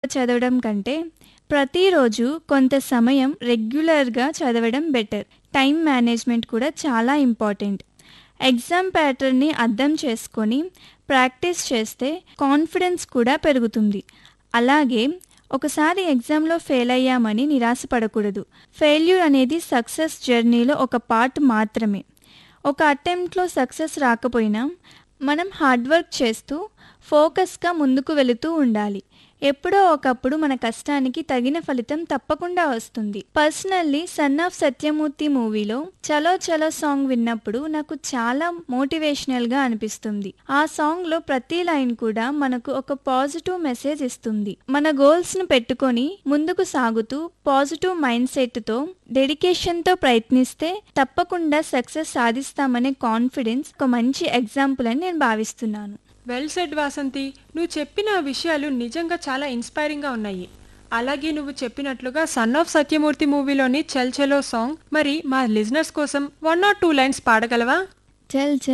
చదవడం కంటే ప్రతిరోజు కొంత సమయం రెగ్యులర్గా చదవడం బెటర్ టైం మేనేజ్మెంట్ కూడా చాలా ఇంపార్టెంట్ ఎగ్జామ్ ప్యాటర్న్ని అర్థం చేసుకొని ప్రాక్టీస్ చేస్తే కాన్ఫిడెన్స్ కూడా పెరుగుతుంది అలాగే ఒకసారి ఎగ్జామ్లో ఫెయిల్ అయ్యామని నిరాశపడకూడదు ఫెయిల్యూర్ అనేది సక్సెస్ జర్నీలో ఒక పార్ట్ మాత్రమే ఒక అటెంప్ట్లో సక్సెస్ రాకపోయినా మనం హార్డ్ వర్క్ చేస్తూ ఫోకస్గా ముందుకు వెళుతూ ఉండాలి ఎప్పుడో ఒకప్పుడు మన కష్టానికి తగిన ఫలితం తప్పకుండా వస్తుంది పర్సనల్లీ సన్ ఆఫ్ సత్యమూర్తి మూవీలో చలో చలో సాంగ్ విన్నప్పుడు నాకు చాలా మోటివేషనల్గా అనిపిస్తుంది ఆ సాంగ్లో ప్రతి లైన్ కూడా మనకు ఒక పాజిటివ్ మెసేజ్ ఇస్తుంది మన గోల్స్ను పెట్టుకొని ముందుకు సాగుతూ పాజిటివ్ మైండ్ సెట్తో డెడికేషన్తో ప్రయత్నిస్తే తప్పకుండా సక్సెస్ సాధిస్తామనే కాన్ఫిడెన్స్ ఒక మంచి ఎగ్జాంపుల్ అని నేను భావిస్తున్నాను వెల్ సెడ్ వాసంతి నువ్వు చెప్పిన విషయాలు నిజంగా చాలా ఇన్స్పైరింగ్గా ఉన్నాయి అలాగే నువ్వు చెప్పినట్లుగా సన్ ఆఫ్ సత్యమూర్తి మూవీలోని చల్ చలో సాంగ్ మరి మా లిజనర్స్ కోసం వన్ ఆర్ టూ లైన్స్ పాడగలవా చల్ చల్